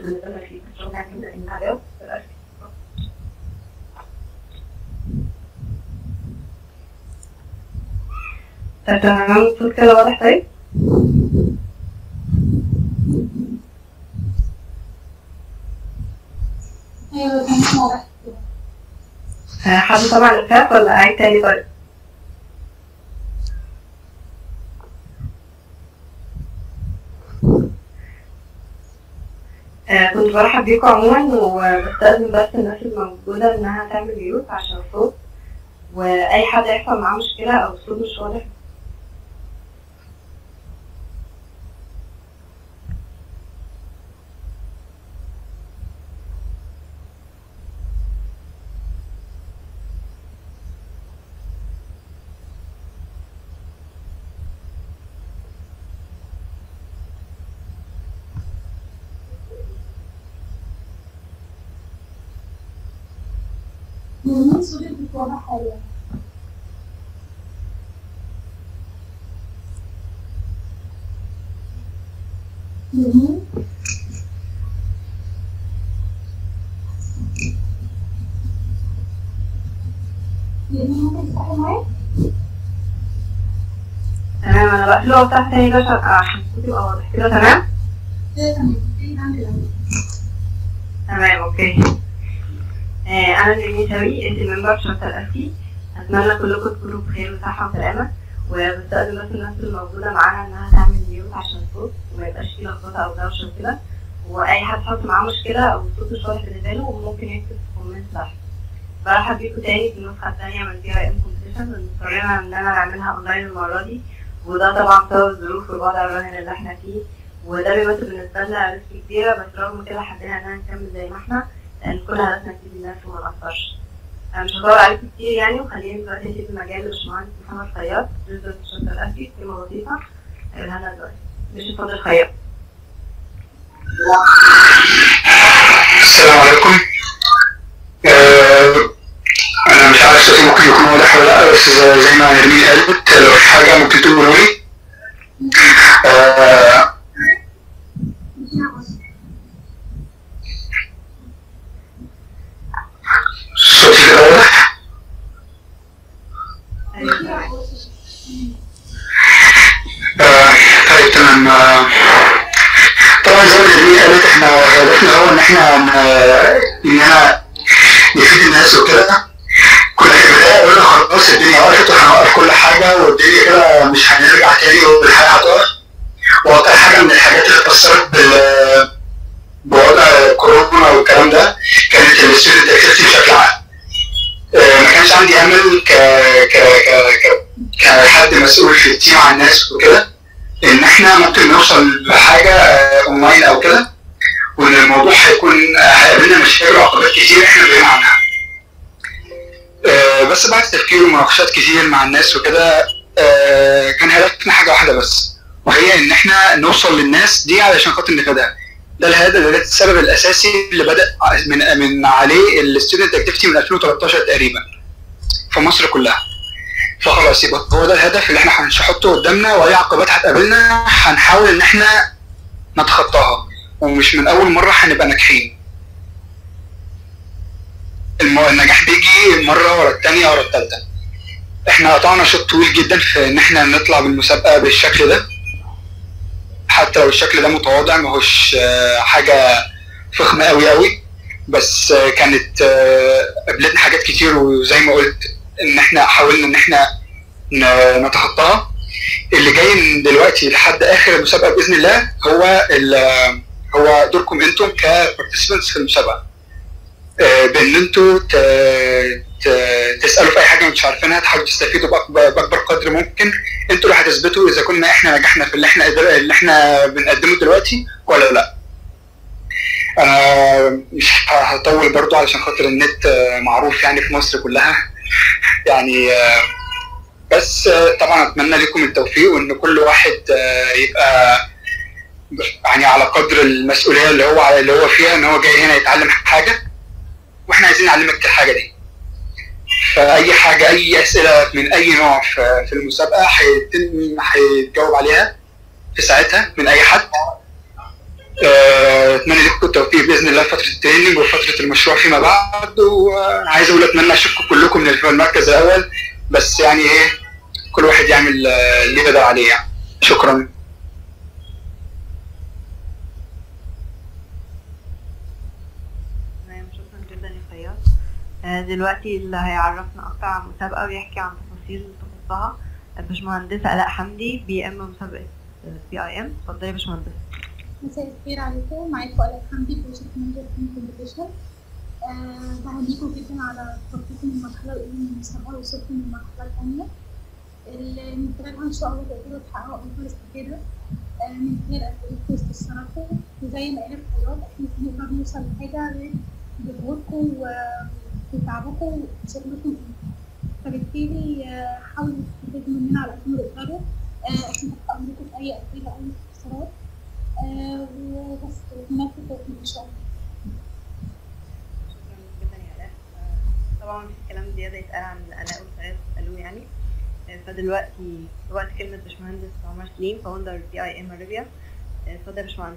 بالنسبه لك الشغل يعني كده انت هتجاوب في الآخر. طيب تمام الصوت كده واضح طيب؟ ايوه تمام واضح آه، حد طبعا الكاف ولا عيد تاني طيب؟ آه، كنت برحب بيكم عموما وبستأذن بس الناس الموجودة إنها تعمل ميوت عشان الصوت وأي حد يحصل معاه مشكلة أو الصوت مش واضح مين صورة بتوضح حاليا مين مين ممكن تفتحي معايا؟ تمام أنا بقفله وأفتح تاني ده عشان عشان الصوت يبقى واضح كده تمام؟ ايوه تمام ابتدي عندي الأول تمام اوكي آه انا نرمين شوقي انت الممبر في شرطة الاسي اتمنى كلكم تكونوا بخير وصحة وسلامة وبستأذن بس الناس الموجودة معانا انها تعمل ميوت عشان الصوت وما يبقاش فيه لخبطة او دوشة وكده واي حد حط معاه مشكلة او الصوت مش واضح بالنسبة له ممكن يكتب في كومنت تحت برحب بيكم تاني في النسخة التانية من دي ام كومبيتيشن اضطرينا اننا نعملها اونلاين المرة دي وده طبعا بسبب الظروف والوضع الراهن اللي احنا فيه وده بيمثل بالنسبة لنا ريسك كبيرة بس رغم كده حبينا اننا نكمل زي ما احنا لان كل هدفنا نفيد الناس وما نأثرش انا مش هطول عليكم كتير يعني وخليني دلوقتي اسيب المجال لباشمهندس محمد خياط جزء من الشرطة الأسفي كلمة لطيفة هيقولها لنا دلوقتي مش اتفضل خياط السلام عليكم آه، انا مش عارف صوتي ممكن يكون واضح ولا لا بس زي ما نرمين قالت لو في حاجه ممكن تقولوا لي آه، صوتي كده واضح ايوه تمام. آه، طيب تمام آه، طبعا زي ما نرمين قالت احنا هدفنا هو ان احنا ن- اننا نفيد الناس وكده كنا في البداية قلنا خلاص الدنيا وقفت وهنوقف كل حاجة والدنيا كده مش هنرجع تاني والحياة هتقف وأكتر حاجة من الحاجات اللي اتأثرت بال بوضع كورونا والكلام ده كانت الستودنت اكتيفيتي بشكل عام. آه، ما كانش عندي أمل ك ك ك ك كحد مسؤول في التيم عن الناس وكده إن إحنا ممكن نوصل لحاجة آه، أونلاين أو كده وإن الموضوع هيكون آه، هيقابلنا مشاكل وعقبات كتير إحنا بعيد عنها. آه، بس بعد تفكير ومناقشات كتير مع الناس وكده آه، كان هدفنا حاجه واحده بس وهي ان احنا نوصل للناس دي علشان خاطر نفيدها ده الهدف ده السبب الاساسي اللي بدا من من عليه الستودنت اكتيفيتي من 2013 تقريبا في مصر كلها فخلاص يبقى هو ده الهدف اللي احنا هنحطه قدامنا واي عقبات هتقابلنا هنحاول ان احنا نتخطاها ومش من اول مره هنبقى ناجحين الم- النجاح بيجي مرة ورا التانية ورا التالتة احنا قطعنا شوط طويل جدا في ان احنا نطلع بالمسابقة بالشكل ده حتى لو الشكل ده متواضع ماهوش آه، حاجة فخمة قوي قوي بس آه، كانت آه، قابلتنا حاجات كتير وزي ما قلت ان احنا حاولنا ان احنا ن- نتخطاها اللي جاي من دلوقتي لحد اخر المسابقة بإذن الله هو ال- هو دوركم انتم كبارتيسيبنتس في المسابقة آه، بان انتوا ت- ت- تسالوا في اي حاجه مش عارفينها تحاولوا تستفيدوا بأكبر, باكبر قدر ممكن انتوا اللي هتثبتوا اذا كنا احنا نجحنا في اللي احنا قدر- اللي احنا بنقدمه دلوقتي ولا لا انا مش هطول برضو علشان خاطر النت آه، معروف يعني في مصر كلها يعني آه، بس آه، طبعا اتمنى لكم التوفيق وان كل واحد آه، يبقى يعني على قدر المسؤوليه اللي هو اللي هو فيها ان هو جاي هنا يتعلم حاجه واحنا عايزين نعلمك الحاجه دي فاي حاجه اي اسئله من اي نوع في في المسابقه هيتم هيتجاوب عليها في ساعتها من اي حد آه، اتمنى لكم التوفيق باذن الله في فتره التريننج وفتره المشروع فيما بعد وعايز اقول اتمنى اشوفكم كلكم من المركز الاول بس يعني ايه كل واحد يعمل آه، اللي يقدر عليه يعني شكرا تمام شكرا جدا يا فياض آه، دلوقتي اللي هيعرفنا اكتر عن المسابقه ويحكي عن تفاصيل تخصها الباشمهندسه الاء حمدي بي ام مسابقه بي اي ام اتفضلي يا باشمهندسه مساء الخير عليكم معاكم آلاء حمدي بروجكت مانجر في كومبيتيشن بهنيكم جدا على تخطيط من المرحلة الأولى من المسابقة ووصولكم للمرحلة الثانية اللي من خلالها إن شاء الله تقدروا تحققوا أكبر استفادة آه، من خلال أسئلة واستفساراتكم وزي ما قال الخياط إحنا مش هنقدر نوصل لحاجة غير بجهودكم و- وتعبكم وشغلكم فبالتالي آه، حاولوا تستفيدوا مننا على قد ما تقدروا آه، عشان تحت أمركم في أي أسئلة أو استفسارات آه، وبس هناك التوفيق إن شاء الله شكرا جدا يا الاء آه، طبعا مفيش كلام زياده يتقال عن الاء والفياض قالوه يعني آه، فدلوقتي وقت كلمه باشمهندس عمر سليم فاوندر بي اي ام اريبيا آه، اتفضل يا باشمهندس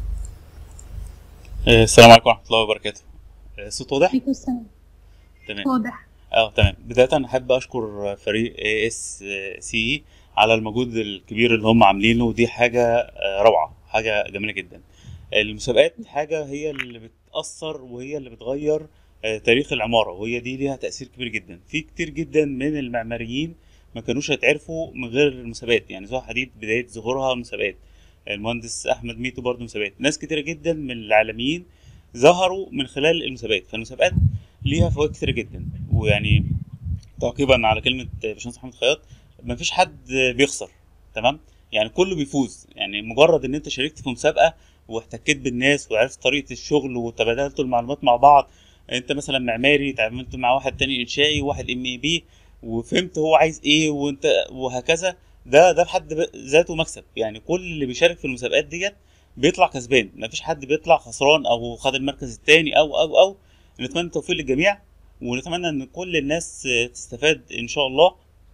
آه، السلام عليكم ورحمة الله وبركاته آه، الصوت واضح؟ عليكم السلام تمام واضح اه تمام بداية أحب أشكر فريق اي اس سي على المجهود الكبير اللي هم عاملينه ودي حاجة آه، روعة حاجة جميلة جدا المسابقات حاجة هي اللي بتأثر وهي اللي بتغير آه، تاريخ العمارة وهي دي ليها تأثير كبير جدا في كتير جدا من المعماريين ما كانوش هيتعرفوا من غير المسابقات يعني زها حديد بداية ظهورها مسابقات المهندس أحمد ميتو برضه مسابقات ناس كتيرة جدا من العالميين ظهروا من خلال المسابقات فالمسابقات ليها فوائد كتيرة جدا ويعني تعقيبا على كلمة باشمهندس محمد خياط مفيش حد بيخسر تمام يعني كله بيفوز يعني مجرد ان انت شاركت في مسابقة واحتكيت بالناس وعرفت طريقة الشغل وتبادلتوا المعلومات مع بعض انت مثلا معماري اتعاملت مع واحد تاني انشائي واحد ام اي بي وفهمت هو عايز ايه وانت وهكذا ده ده بحد ذاته مكسب يعني كل اللي بيشارك في المسابقات ديت بيطلع كسبان مفيش حد بيطلع خسران او خد المركز الثاني او او او نتمنى التوفيق للجميع ونتمنى ان كل الناس آه، تستفاد ان شاء الله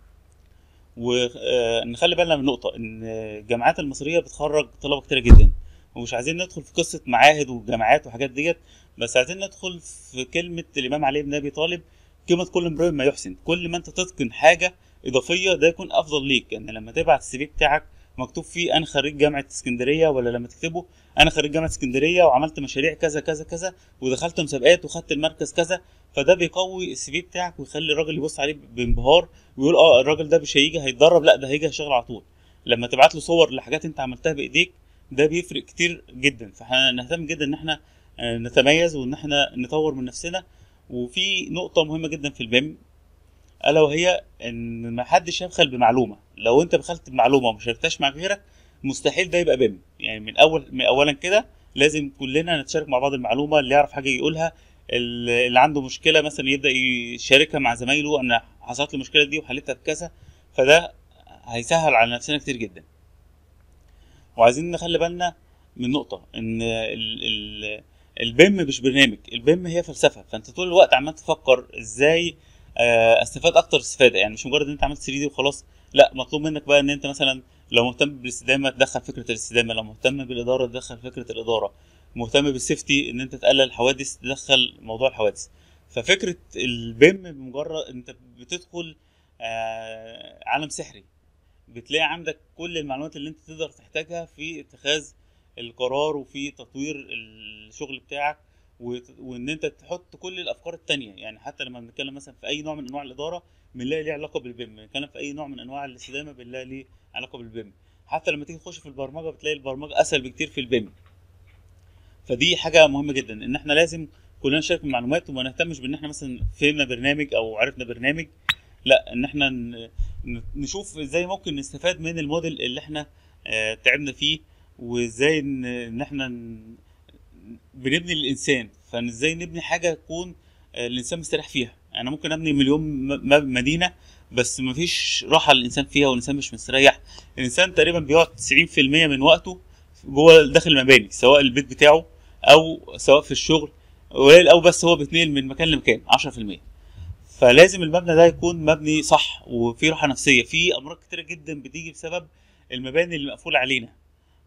ونخلي بالنا من نقطة ان الجامعات المصرية بتخرج طلبة كتيرة جدا ومش عايزين ندخل في قصة معاهد وجامعات وحاجات ديت بس عايزين ندخل في كلمة الإمام علي بن أبي طالب قيمة كل امرئ ما يحسن كل ما أنت تتقن حاجة إضافية ده يكون أفضل ليك يعني لما تبعت السي في بتاعك مكتوب فيه أنا خريج جامعة اسكندرية ولا لما تكتبه أنا خريج جامعة اسكندرية وعملت مشاريع كذا كذا كذا ودخلت مسابقات وخدت المركز كذا فده بيقوي السي في بتاعك ويخلي الراجل يبص عليه بانبهار ويقول اه الراجل ده مش هيجي هيتدرب لا ده هيجي هيشتغل على طول لما تبعت له صور لحاجات انت عملتها بايديك ده بيفرق كتير جدا فاحنا نهتم جدا ان احنا آه، نتميز وان احنا نطور من نفسنا وفي نقطة مهمة جدا في البيم الا وهي ان ما حدش يبخل بمعلومة لو انت بخلت بمعلومة وما شاركتهاش مع غيرك مستحيل ده يبقى بيم يعني من اول من اولا كده لازم كلنا نتشارك مع بعض المعلومة اللي يعرف حاجة يقولها اللي عنده مشكله مثلا يبدا يشاركها مع زمايله انا حصلت لي المشكله دي وحلتها بكذا فده هيسهل على نفسنا كتير جدا وعايزين نخلي بالنا من نقطه ان ال ال البيم مش برنامج البيم هي فلسفه فانت طول الوقت عمال تفكر ازاي آه، استفاد اكتر استفاده يعني مش مجرد ان انت عملت 3 دي وخلاص لا مطلوب منك بقى ان انت مثلا لو مهتم بالاستدامه تدخل فكره الاستدامه لو مهتم بالاداره تدخل فكره الاداره مهتم بالسيفتي ان انت تقلل الحوادث تدخل موضوع الحوادث ففكره البيم بمجرد انت بتدخل آه، عالم سحري بتلاقي عندك كل المعلومات اللي انت تقدر تحتاجها في اتخاذ القرار وفي تطوير الشغل بتاعك وت- وان انت تحط كل الافكار التانية يعني حتى لما بنتكلم مثلا في اي نوع من انواع الاداره بنلاقي ليه علاقه بالبيم بنتكلم في اي نوع من انواع الاستدامه بنلاقي ليه علاقه بالبيم حتى لما تيجي تخش في البرمجه بتلاقي البرمجه اسهل بكتير في البيم فدي حاجه مهمه جدا ان احنا لازم كلنا نشارك المعلومات وما نهتمش بان احنا مثلا فهمنا برنامج او عرفنا برنامج لا ان احنا ن- ن- نشوف ازاي ممكن نستفاد من الموديل اللي احنا آه، تعبنا فيه وازاي ان إن احنا ن- بنبني الانسان فازاي نبني حاجه تكون آه، الانسان مستريح فيها انا ممكن ابني مليون م- م- مدينه بس مفيش راحه للانسان فيها والانسان مش مستريح الانسان تقريبا بيقعد 90% من وقته جوه داخل المباني سواء البيت بتاعه او سواء في الشغل قليل او بس هو بيتنقل من مكان لمكان 10% فلازم المبنى ده يكون مبني صح وفي راحه نفسيه في امراض كتيره جدا بتيجي بسبب المباني اللي مقفوله علينا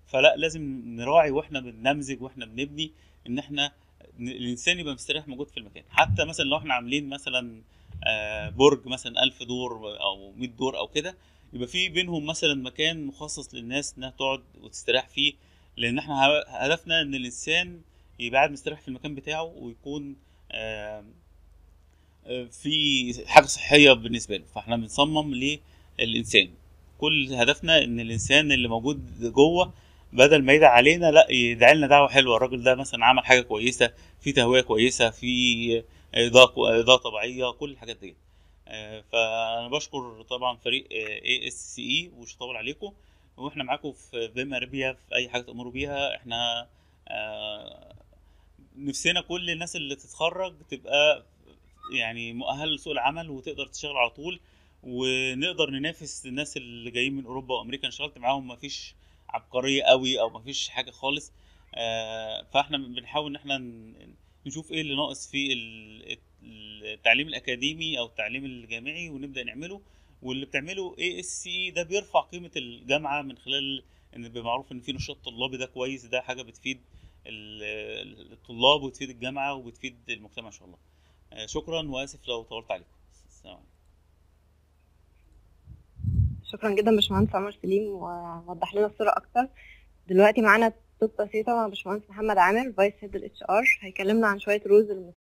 فلا لازم نراعي واحنا بننمذج واحنا بنبني ان احنا ن- الانسان يبقى مستريح موجود في المكان حتى مثلا لو احنا عاملين مثلا آه، برج مثلا ألف دور او 100 دور او كده يبقى في بينهم مثلا مكان مخصص للناس انها تقعد وتستريح فيه لان احنا ه- هدفنا ان الانسان يبقى قاعد مستريح في المكان بتاعه ويكون آه، آه، في حاجه صحيه بالنسبه له فاحنا بنصمم للانسان كل هدفنا ان الانسان اللي موجود جوه بدل ما يدعي علينا لا يدعي لنا دعوه حلوه الراجل ده مثلا عمل حاجه كويسه في تهويه كويسه في اضاءه اضاءه طبيعيه كل الحاجات دي آه، فانا بشكر طبعا فريق اي اس سي اي ومش هطول عليكم واحنا معاكم في بما ربيا في اي حاجه تامروا بيها احنا آه، نفسنا كل الناس اللي تتخرج تبقى يعني مؤهل لسوق العمل وتقدر تشتغل على طول ونقدر ننافس الناس اللي جايين من اوروبا وامريكا أنا اشتغلت معاهم مفيش عبقريه قوي او مفيش حاجه خالص آه، فاحنا بنحاول ان احنا ن- نشوف ايه اللي ناقص في ال- التعليم الاكاديمي او التعليم الجامعي ونبدا نعمله واللي بتعمله اي اس سي ده بيرفع قيمه الجامعه من خلال ان بيبقى معروف ان في نشاط طلابي ده كويس ده حاجه بتفيد ال- الطلاب وتفيد الجامعه وبتفيد المجتمع ان شاء الله آه، شكرا واسف لو طولت عليكم السلام عليكم شكرا جدا باشمهندس عمر سليم ووضح لنا الصورة أكتر دلوقتي معانا توب بسيطة مع باشمهندس محمد عامر فايس هيد الاتش ار هيكلمنا عن شوية رولز